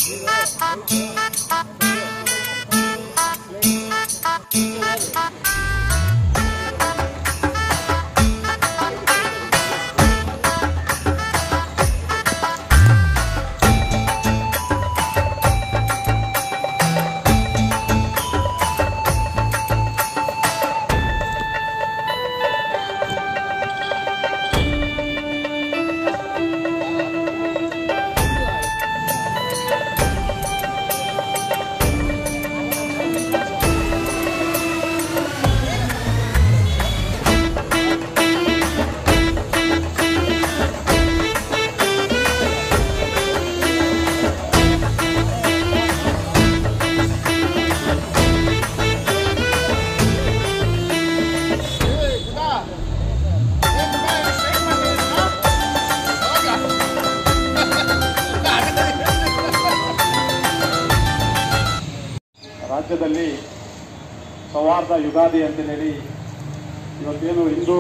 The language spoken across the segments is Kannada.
ರಾಜ್ಯದಲ್ಲಿ ಸೌಹಾರ್ದ ಯುಗಾದಿ ಅಂತೇಳಿ ಇವತ್ತೇನು ಹಿಂದೂ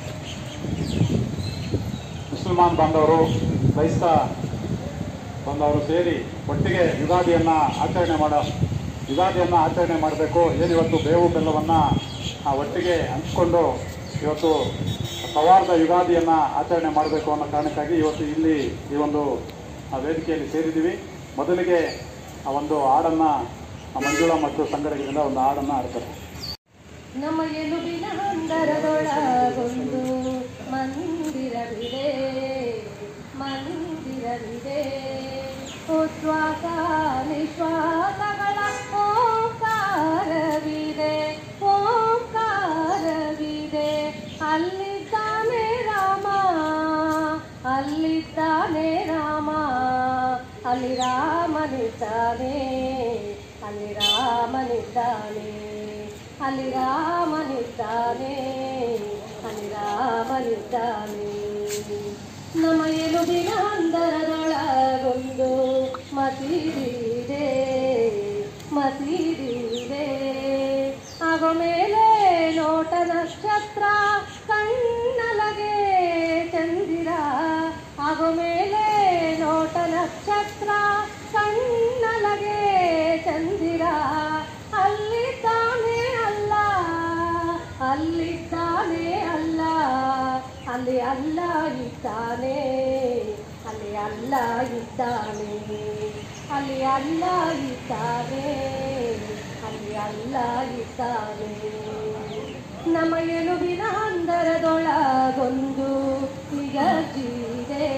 ಮುಸಲ್ಮಾನ್ ಬಾಂಧವರು ಕ್ರೈಸ್ತ ಬಾಂಧವರು ಸೇರಿ ಒಟ್ಟಿಗೆ ಯುಗಾದಿಯನ್ನು ಆಚರಣೆ ಮಾಡೋ ಯುಗಾದಿಯನ್ನು ಆಚರಣೆ ಮಾಡಬೇಕು ಏನಿವತ್ತು ಬೇವು ಬೆಲ್ಲವನ್ನು ಒಟ್ಟಿಗೆ ಹಂಚ್ಕೊಂಡು ಇವತ್ತು ಸೌಹಾರ್ದ ಯುಗಾದಿಯನ್ನು ಆಚರಣೆ ಮಾಡಬೇಕು ಅನ್ನೋ ಕಾರಣಕ್ಕಾಗಿ ಇವತ್ತು ಇಲ್ಲಿ ಈ ಒಂದು ಆ, ವೇದಿಕೆಯಲ್ಲಿ ಸೇರಿದ್ದೀವಿ ಮೊದಲಿಗೆ ಆ ಒಂದು ಹಾಡನ್ನು ಮಂಜುಳಾ ಮತ್ತು ಸಂಘಟನೆಯಿಂದ ಒಂದು ಹಾಡನ್ನು ಆಡ್ತಾರೆ ನಮ್ಮ ಎಲುಬಿನ ಹಂದರದೊಳಗೊಂದು ಮಂದಿರವಿದೆ ಮಂದಿರವಿದೆ ಉಚ್ಛ್ವಾಸ ನಿಶ್ವಾಸಗಳ ಓಂಕಾರವಿದೆ ಓಂಕಾರವಿದೆ ಅಲ್ಲಿದ್ದಾನೆ ರಾಮ ಅಲ್ಲಿದ್ದಾನೆ ರಾಮ ಅಲ್ಲಿ ರಾಮನಿದ್ದಾನೆ ಅಲ್ಲಿ ರಾಮನಿದ್ದಾನೆ ಅಲ್ಲಿ ರಾಮನಿದ್ದಾನೆ ಅಲ್ಲಿ ರಾಮನಿದ್ದಾನೆ ನಮ್ಮ ಎಲುಬಿನ ಅಂದರದೊಳಗೊಂದು ಮಸೀದಿದೆ ಮಸೀದಿದೆ ಆಗೋ ಮೇಲೆ ನೋಟ ನಕ್ಷತ್ರ ಕಣ್ಣಲಗೆ ಚಂದಿರ ಆಗೋ ಮೇಲೆ ನೋಟ ನಕ್ಷತ್ರ ಕಣ್ಣಲಗೆ ಚಂದಿರ ಅಲ್ಲಿದ್ದಾನೆ ಅಲ್ಲ ಅಲ್ಲಿದ್ದಾನೆ ಅಲ್ಲ ಅಲ್ಲಿ ಅಲ್ಲ ಇದ್ದಾನೆ ಅಲ್ಲಿ ಅಲ್ಲ ಇದ್ದಾನೆ ಅಲ್ಲಿ ಅಲ್ಲ ಇದ್ದಾನೆ ಅಲ್ಲಿ ಅಲ್ಲ ಇದ್ದಾನೆ ನಮ್ಮ ಎಲುಬಿನ ಅಂದರದೊಳಗೊಂದು ನಿಗಜಿದೆ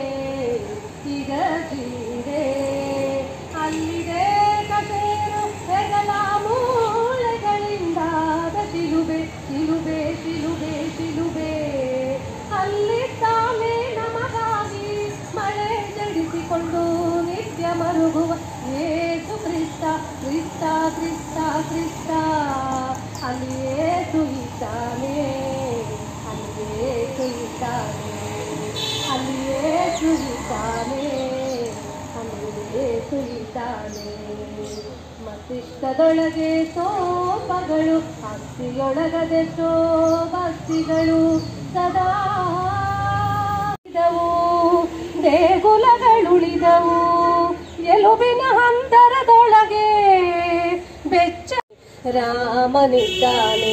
ನಿಗಜಿದೆ ಅಲ್ಲಿದೆ ಕಸೇರು ಹೆಗಲ ಮೂಳೆಗಳಿಂದಾದ ಶಿಲುಬೆ ಶಿಲುಬೆ ಶಿಲುಬೆ ಶಿಲುಬೆ ಅಲ್ಲಿದ್ದಾನೆ ನಮಗಾಗಿ ಮಳೆ ಜಡಿಸಿಕೊಂಡು ನಿತ್ಯ ಮರುಗುವ ಏಸು ಕ್ರಿಸ್ತ ಕ್ರಿಸ್ತ ಕ್ರಿಸ್ತ ಕ್ರಿಸ್ತ ಅಲ್ಲಿಯೇ ಸುಯಿತಾನೆ ಅಲ್ಲಿಯೇ ಸುಯಿತಾನೆ ಅಲ್ಲಿಯೇ ಸುಯಿತಾನೆ ಅಲ್ಲಿಯೇ ಸುಯಿತಾನೆ ಮಸ್ತಿಷ್ಕದೊಳಗೆ ಸೋಪಗಳು ಅಸ್ಥಿಯೊಳಗದೆ ಶೋಭಸ್ತಿಗಳು ಸದಾ ಇದ್ದವು ದೇಗುಲಗಳುಳಿದವು ಎಲುಬಿನ ಹಂದರದೊಳಗೆ ಬೆಚ್ಚ ರಾಮನಿದ್ದಾನೆ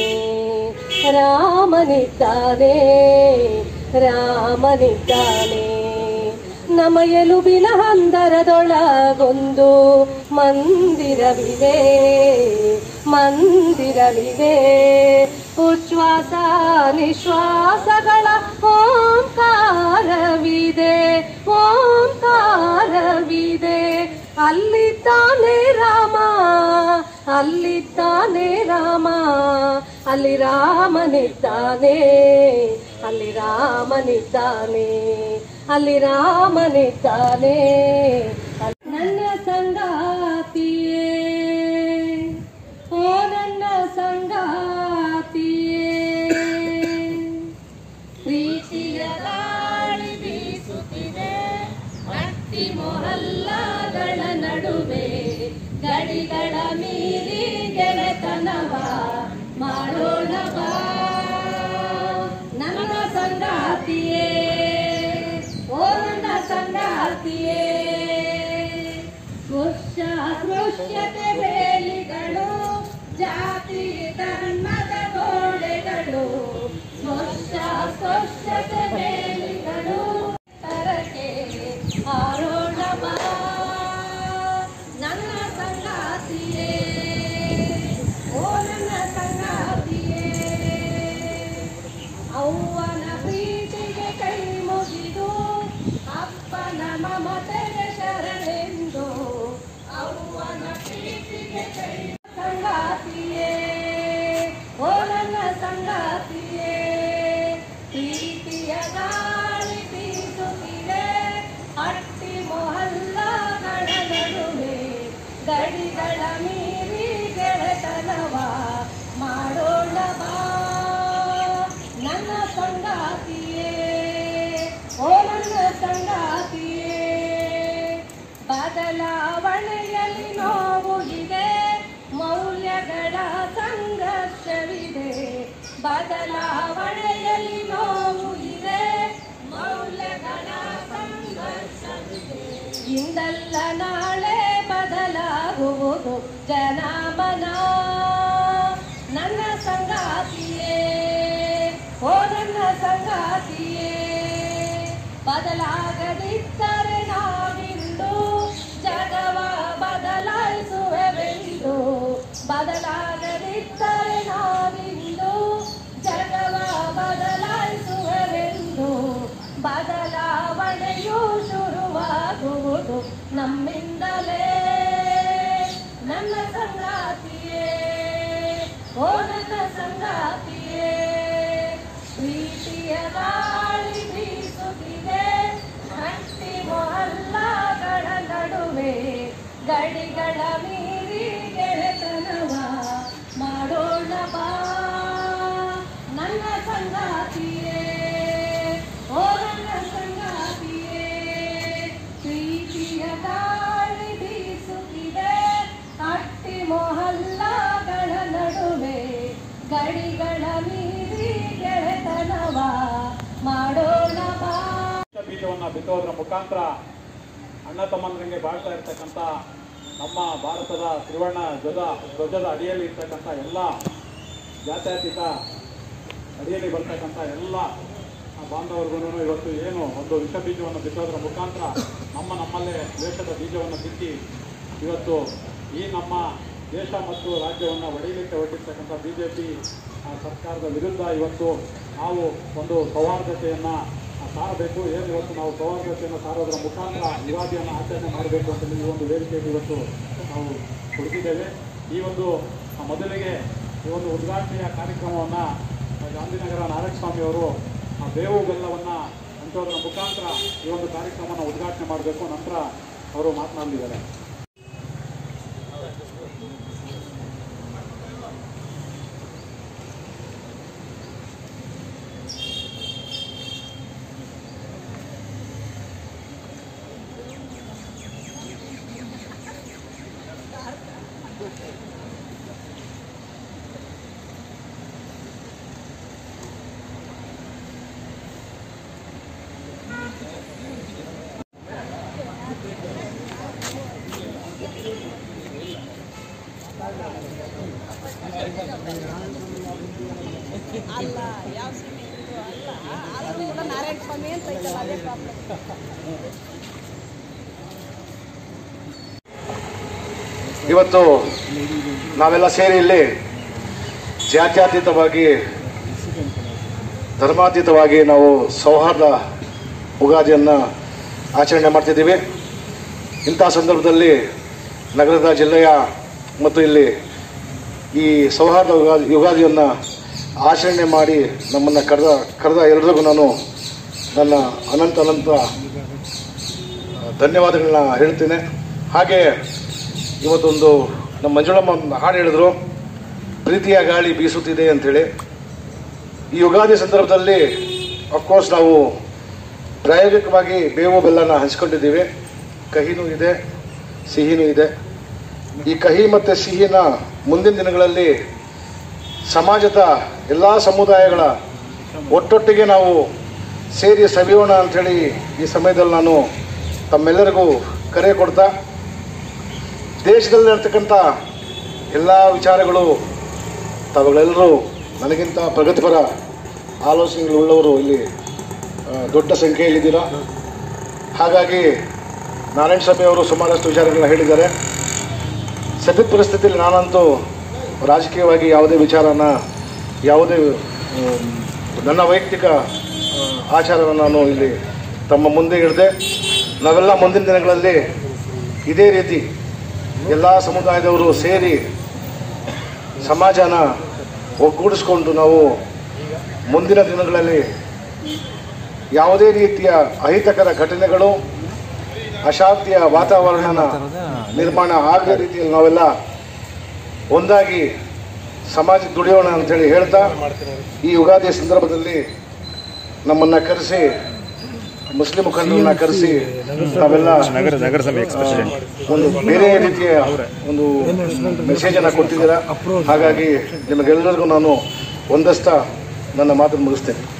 ರಾಮನಿದ್ದಾನೆ ರಾಮನಿದ್ದಾನೆ ನಮ್ಮ ಎಲುಬಿನ ಹಂದರದೊಳಗೊಂದು ಮಂದಿರವಿದೆ ಮಂದಿರವಿದೆ ಉಚ್ಛ್ವಾಸ ನಿಶ್ವಾಸಗಳ ಓಂಕಾರವಿದೆ ಓಂಕಾರವಿದೆ ಅಲ್ಲಿದ್ದಾನೆ ರಾಮ ಅಲ್ಲಿದ್ದಾನೆ ರಾಮ ಅಲ್ಲಿ ರಾಮನಿದ್ದಾನೆ ಅಲ್ಲಿ ರಾಮನಿದ್ದಾನೆ ಅಲ್ಲಿ ರಾಮನಿದ್ದಾನೆ ನನ್ನ ಸಂಗಾತಿಯೇ ಓ ನನ್ನ ಸಂಗಾತಿಯೇ ಪ್ರೀತಿಯ ಗಾಳಿ ಬೀಸುತ್ತಿದೆ ಅಟ್ಟಿ ಮೊಹಲ್ಲಾಗಳ ನಡುವೆ ಗಡಿಗಳ ಮೀರಿ ಗೆಳೆತನವ ಮಾಡೋಣ ಬಾ ನನ್ನ ಸಂಗಾತಿಯೇ ಓ ನನ್ನ ಸಂಗಾತಿಯೇ ವರ್ಷ ಅಸ್ಪೃಶ್ಯತೆ ಬೇಲಿಗಳು ಜಾತಿ ಧರ್ಮದ ಗೋಡೆಗಳು ಸ್ಪರ್ಶ ಸ್ಪರ್ಶತೆ ಬೇಲಿಗಳು ತರಕೆ ಆರೋಣ ಬಾ ನನ್ನ ಸಂಗಾತಿಯೇ ಓ ನನ್ನ ಸಂಗಾತಿಯೇ ಅವ್ವನ ಪ್ರೀತಿಗೆ ಕೈ ಮುಗಿದು ಅಪ್ಪನ ಮಮತೆಗೆ ಶರಣೆಂದು ಅವ್ವನ ಪ್ರೀತಿಗೆ ಕೈ ಸಂಗಾತಿಯೇ ಓ ನನ್ನ ಸಂಗಾತಿಯೇ ಪ್ರೀತಿಯ ಗಾಳಿ ಬೀಸುತ್ತಿದೆ ಹಟ್ಟಿ ಮೊಹಲ್ಲಾಗಳ ನಡುವೆ ಗಡಿಗಳ ಮೀರಿ ಗೆಳೆತನವ ಮಾಡೋಣ ಬಾ ನನ್ನ ಸಂಗಾತಿಯೇ ಓ ನನ್ನ ಸಂಗಾತಿಯೇ ಬದಲಾವಣೆಯಲ್ಲಿ ನೋವು ಇದೆ ಮೌಲ್ಯಗಳ ಸಂಘರ್ಷವಿದೆ ಬದಲಾವಣೆಯಲ್ಲಿ ನೋವು ಇದೆ ಮೌಲ್ಯಗಳ ಸಂಘರ್ಷವಿದೆ ಇಂದಲ್ಲ ನಾಳೆ ಬದಲಾಗುವುದು ಜನಾಮನ ನನ್ನ ಸಂಗಾತಿಯೇ ಓ ನನ್ನ ಸಂಗಾತಿಯೇ ಬದಲಾಗದಿದ್ದರೆ ನಾವಿಂದು ಜಗವ ಬದಲಾಯಿಸುವೆವೆಂದು ಬದಲಾಗದಿದ್ದರೆ ನಾವಿಂದು ಜಗವ ಬದಲಾಯಿಸುವೆವೆಂದು ಬದಲಾವಣೆಯು ಶುರುವಾಗುವುದು ನಮ್ಮಿಂದಲೇ ನನ್ನ ಸಂಗಾತಿಯೇ ಓ ನನ್ನ ಸಂಗಾತಿಯೇ ಪ್ರೀತಿಯ ಗಾಳಿ ಬೀಸುತ್ತಿದೆ ಹಟ್ಟಿ ಮೊಹಲ್ಲಾಗಳ ನಡುವೆ ಗಡಿಗಳ ಮೀರಿ ಗೆಳೆತನವ ಮಾಡೋಣ ಬಾ ನನ್ನ ಸಂಗಾತಿಯೇ ಓ ನನ್ನ ಸಂಗಾತಿಯೇ ಪ್ರೀತಿಯ ಗಾಳಿ ಬೀಸುತ್ತಿದೆ ಹಟ್ಟಿ ಮೊಹಲ್ಲಾಗಳ ನಡುವೆ ಗಡಿಗಳ ಮೀರಿ ಗೆಳೆತನವ ಮಾಡೋಣ ಬಾ ಬೀಜವನ್ನು ಬಿತ್ತೋದ್ರ ಮುಖಾಂತರ ಅಣ್ಣ ತಮ್ಮಂದ್ರಂಗೆ ಬಾಳ್ತಾ ಇರ್ತಕ್ಕಂಥ ನಮ್ಮ ಭಾರತದ ತ್ರಿವರ್ಣ ಧ್ವಜ ಧ್ವಜದ ಅಡಿಯಲ್ಲಿ ಇರ್ತಕ್ಕಂಥ ಎಲ್ಲ ಜಾತ್ಯತೀತ ಅಡಿಯಲ್ಲಿ ಬರ್ತಕ್ಕಂಥ ಎಲ್ಲ ಬಾಂಧವರಿಗೂ ಇವತ್ತು ಏನು ಒಂದು ವಿಷ ಬೀಜವನ್ನು ಬಿತ್ತೋದ್ರ ಮುಖಾಂತರ ನಮ್ಮ ನಮ್ಮಲ್ಲೇ ದ್ವೇಷದ ಬೀಜವನ್ನು ಬಿತ್ತಿ ಇವತ್ತು ಈ ನಮ್ಮ ದೇಶ ಮತ್ತು ರಾಜ್ಯವನ್ನು ಒಡೆಯಲಿಕ್ಕೆ ಹೊರಟಿರ್ತಕ್ಕಂಥ ಬಿ ಜೆ ಪಿ ಸರ್ಕಾರದ ವಿರುದ್ಧ ಇವತ್ತು ನಾವು ಒಂದು ಸೌಹಾರ್ದತೆಯನ್ನು ಸಾರಬೇಕು ಏನು ಇವತ್ತು ನಾವು ಸೌಹಾರ್ದತೆಯನ್ನು ಸಾರೋದ್ರ ಮುಖಾಂತರ ಯುಗಾದಿಯನ್ನು ಆಚರಣೆ ಮಾಡಬೇಕು ಅಂತ ಈ ಒಂದು ವೇದಿಕೆಯಲ್ಲಿ ಇವತ್ತು ನಾವು ಕೊಡ್ತಿದ್ದೇವೆ ಈ ಒಂದು ಆ, ಮೊದಲಿಗೆ ಈ ಒಂದು ಉದ್ಘಾಟನೆಯ ಕಾರ್ಯಕ್ರಮವನ್ನು ಗಾಂಧಿನಗರ ನಾರಾಯಣ ಸ್ವಾಮಿ ಅವರು ಆ ಬೇವು ಬೆಲ್ಲವನ್ನು ಹಂಚೋದ್ರ ಮುಖಾಂತರ ಈ ಒಂದು ಕಾರ್ಯಕ್ರಮವನ್ನು ಉದ್ಘಾಟನೆ ಮಾಡಬೇಕು ನಂತರ ಅವರು ಮಾತನಾಡಲಿದ್ದಾರೆ ಅಲ್ಲ ಯಾವ ಸಿಟಿ ಇದು ಅಲ್ಲ ಆದ್ರೂ ಕೂಡ ನಾರಾಯಣ ಸ್ವಾಮಿ ಅಂತ ಐತಲ್ಲ ಅದೇ ಪ್ರಾಬ್ಲಮ್ ಇವತ್ತು ನಾವೆಲ್ಲ ಸೇರಿ ಇಲ್ಲಿ ಜಾತ್ಯತೀತವಾಗಿ ಧರ್ಮಾತೀತವಾಗಿ ನಾವು ಸೌಹಾರ್ದ ಉಗಾದಿಯನ್ನು ಆಚರಣೆ ಮಾಡ್ತಿದ್ದೀವಿ ಇಂಥ ಸಂದರ್ಭದಲ್ಲಿ ನಗರದ ಜಿಲ್ಲೆಯ ಮತ್ತು ಇಲ್ಲಿ ಈ ಸೌಹಾರ್ದ ಯುಗಾದಿ ಯುಗಾದಿಯನ್ನು ಆಚರಣೆ ಮಾಡಿ ನಮ್ಮನ್ನು ಕರೆದ ಕರೆದ ಎಲ್ರಿಗೂ ನಾನು ನನ್ನ ಅನಂತ ಅನಂತ ಧನ್ಯವಾದಗಳನ್ನ ಹೇಳ್ತೇನೆ ಹಾಗೆ ಇವತ್ತೊಂದು ನಮ್ಮ ಮಂಜುಳಮ್ಮ ಒಂದು ಹಾಡು ಹೇಳಿದ್ರು ಪ್ರೀತಿಯ ಗಾಳಿ ಬೀಸುತ್ತಿದೆ ಅಂಥೇಳಿ ಈ ಯುಗಾದಿ ಸಂದರ್ಭದಲ್ಲಿ ಅಫ್ಕೋರ್ಸ್ ನಾವು ಪ್ರಾಯೋಗಿಕವಾಗಿ ಬೇವು ಬೆಲ್ಲನ ಹಂಚ್ಕೊಂಡಿದ್ದೀವಿ ಕಹಿನೂ ಇದೆ ಸಿಹಿನೂ ಇದೆ ಈ ಕಹಿ ಮತ್ತು ಸಿಹಿನ ಮುಂದಿನ ದಿನಗಳಲ್ಲಿ ಸಮಾಜದ ಎಲ್ಲ ಸಮುದಾಯಗಳ ಒಟ್ಟೊಟ್ಟಿಗೆ ನಾವು ಸೇರಿ ಸವಿಯೋಣ ಅಂಥೇಳಿ ಈ ಸಮಯದಲ್ಲಿ ನಾನು ತಮ್ಮೆಲ್ಲರಿಗೂ ಕರೆ ಕೊಡ್ತಾ ದೇಶದಲ್ಲಿ ಇರ್ತಕ್ಕಂಥ ಎಲ್ಲ ವಿಚಾರಗಳು ತಾವುಗಳೆಲ್ಲರೂ ನನಗಿಂತ ಪ್ರಗತಿಪರ ಆಲೋಚನೆಗಳುಳ್ಳವರು ಇಲ್ಲಿ ಆ, ದೊಡ್ಡ ಸಂಖ್ಯೆಯಲ್ಲಿದ್ದೀರಾ ಹಾಗಾಗಿ ನಾರಾಯಣ ಸ್ವಾಮಿ ಅವರು ಸುಮಾರಷ್ಟು ವಿಚಾರಗಳನ್ನ ಹೇಳಿದ್ದಾರೆ ಸದ್ಯದ ಪರಿಸ್ಥಿತಿಯಲ್ಲಿ ನಾನಂತೂ ರಾಜಕೀಯವಾಗಿ ಯಾವುದೇ ವಿಚಾರನ ಯಾವುದೇ ಆಮ್, ನನ್ನ ವೈಯಕ್ತಿಕ ಆ, ಆಚಾರವನ್ನು ನಾನು ಇಲ್ಲಿ ತಮ್ಮ ಮುಂದೆ ಇಡದೆ ನಾವೆಲ್ಲ ಮುಂದಿನ ದಿನಗಳಲ್ಲಿ ಇದೇ ರೀತಿ ಎಲ್ಲ ಸಮುದಾಯದವರು ಸೇರಿ ಸಮಾಜನ ಒಗ್ಗೂಡಿಸ್ಕೊಂಡು ನಾವು ಮುಂದಿನ ದಿನಗಳಲ್ಲಿ ಯಾವುದೇ ರೀತಿಯ ಅಹಿತಕರ ಘಟನೆಗಳು ಅಶಾಂತಿಯ ವಾತಾವರಣನ ನಿರ್ಮಾಣ ಆಗದ ರೀತಿಯಲ್ಲಿ ನಾವೆಲ್ಲ ಒಂದಾಗಿ ಸಮಾಜಕ್ಕೆ ದುಡಿಯೋಣ ಅಂತೇಳಿ ಹೇಳ್ತಾ ಈ ಯುಗಾದಿಯ ಸಂದರ್ಭದಲ್ಲಿ ನಮ್ಮನ್ನು ಕರೆಸಿ ಮುಸ್ಲಿಂ ಮುಖಂಡರನ್ನ ಕರೆಸಿ ನಾವೆಲ್ಲ ನಗರ ನಗರಸಭೆ ಎಕ್ಸ್ ಪ್ರೆಸಿಡೆಂಟ್ ಒಂದು ಬೇರೆ ರೀತಿಯ ಒಂದು ಮೆಸೇಜನ್ನು ಕೊಟ್ಟಿದ್ದೀರಾ ಹಾಗಾಗಿ ನಿಮಗೆಲ್ಲರಿಗೂ ನಾನು ಒಂದಷ್ಟ ನನ್ನ ಮಾತನ್ನು ಮುಗಿಸ್ತೇನೆ